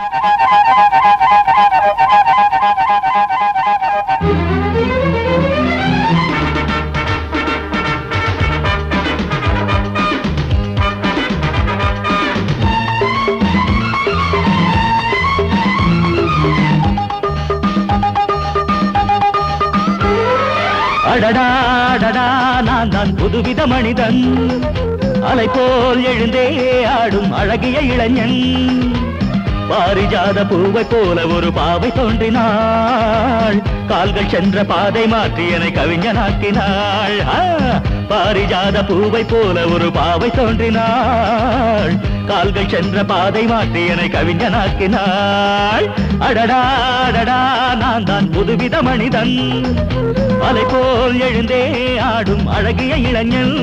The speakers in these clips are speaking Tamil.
அடடா அடடா நான் தான் புதுவித மனிதன் அலை போல் எழுந்தே ஆடும் அழகிய இளைஞன் பாரிஜாத பூவை போல ஒரு பாவை தோன்றினாள் கால்கள் சென்ற பாதை மாற்றி என்னை கவிஞனாக்கினாள் ஆ, பாரிஜாத பூவை போல ஒரு பாவை தோன்றினாள் கால்கள் சென்ற பாதை மாற்றி என்னை கவிஞனாக்கினாள் அடடா அடடா நான் தான் புதுவித மனிதன் அலை போல் எழுந்தே ஆடும் அழகிய இளைஞன்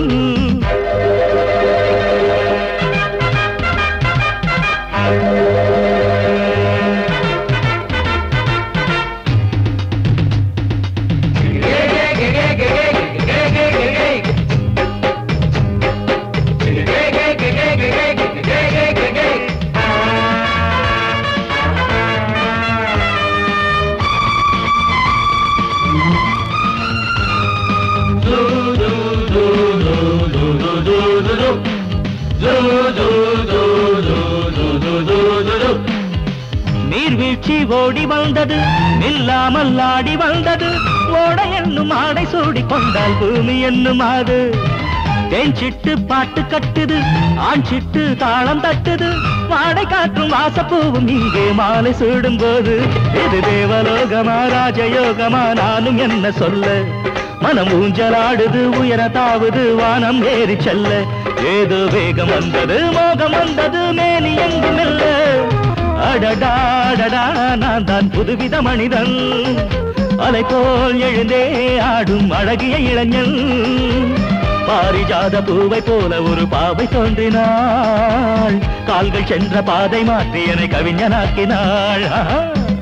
நீர்வீழ்ச்சி ஓடி வந்தது நில்லாமல் ஆடி வந்தது ஓட என்னும் ஆடை சூடி கொண்டால் பூமி என்னும் ஆடு தேன் சிட்டு பாட்டு கட்டுது ஆண் சிட்டு தாளம் தட்டுது வாடை காற்றும் வாசப்பூவும் இங்கே மாலை சூடும் போது இது தேவலோகமா ராஜயோகமா நானும் என்ன சொல்ல மனம் ஊஞ்சலாடுது உயர தாவுது வானம் ஏறி செல்ல ஏதோ வேகம் வந்தது மோகம் வந்தது மேனி எங்கும் இல்ல அடடா அடடா நான் தான் புதுவித மனிதன் அலை போல் எழுந்தே ஆடும் அழகிய இளைஞன் பாரிஜாத பூவை போல ஒரு பாவை தோன்றினாள் கால்கள் சென்ற பாதை மாற்றி என்னை கவிஞனாக்கினாள் ஆஹா.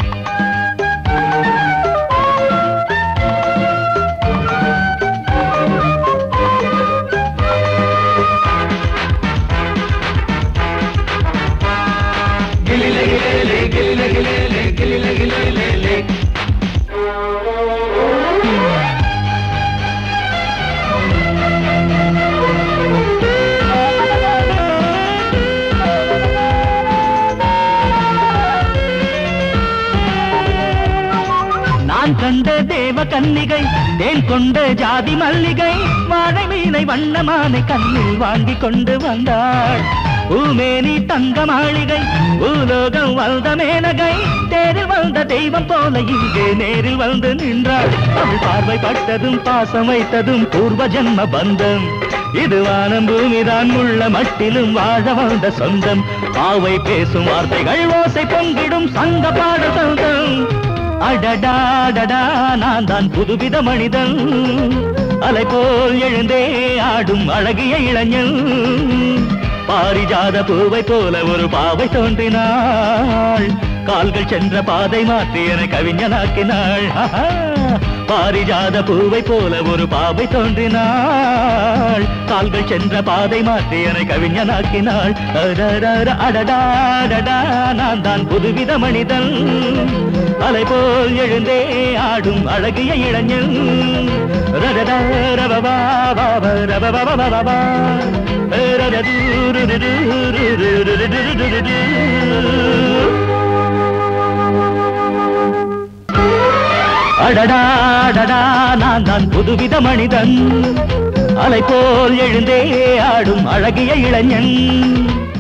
நான் கண்ட தேவ கன்னிகை தேன் கொண்ட ஜாதி மல்லிகை வாழை மீனை வண்ணமானை கண்ணில் வாங்கி கொண்டு வந்தாள் பூமேனி தங்க மாளிகை பூலோகம் வந்த மேனகை தேரில் வந்த தெய்வம் போல இங்கே நேரில் வந்து நின்றாள் அவள் பார்வை பட்டதும் பாசம் வைத்ததும் பூர்வ ஜன்ம பந்தம் இது வானம் பூமிதான் உள்ள மட்டிலும் வாழ வந்த சொந்தம் பாவை பேசும் வார்த்தைகள் ஓசை பொங்கிடும் சங்க பாட சொந்தம் அடடாடடா நான் தான் புதுவித மனிதன் அலை போல் எழுந்தே ஆடும் அழகிய இளைஞன் பாரிஜாத பூவை போல ஒரு பாவை தோன்றினாள் கால்கள் சென்ற பாதை மாற்றி என கவிஞனாக்கினாள் ஆஹா. பாரிஜாத பூவை போல ஒரு பாவை தோன்றினாள் கால்கள் சென்ற பாதை மாற்றி என கவிஞனாக்கினாள் அடடட, அடடாடடா நான் தான் புதுவித மனிதன் அலை போல் எழுந்தே ஆடும் அழகிய இளைஞன் ரடட, ரபபா, பாப, ரபபபா, பாபா. ரடது, ருடுடு, ருடுடு, ருடுடு, ருடுடு. அடடா அடடா நான் தான் புதுவித மனிதன் அலை போல் எழுந்தே ஆடும் அழகிய இளைஞன்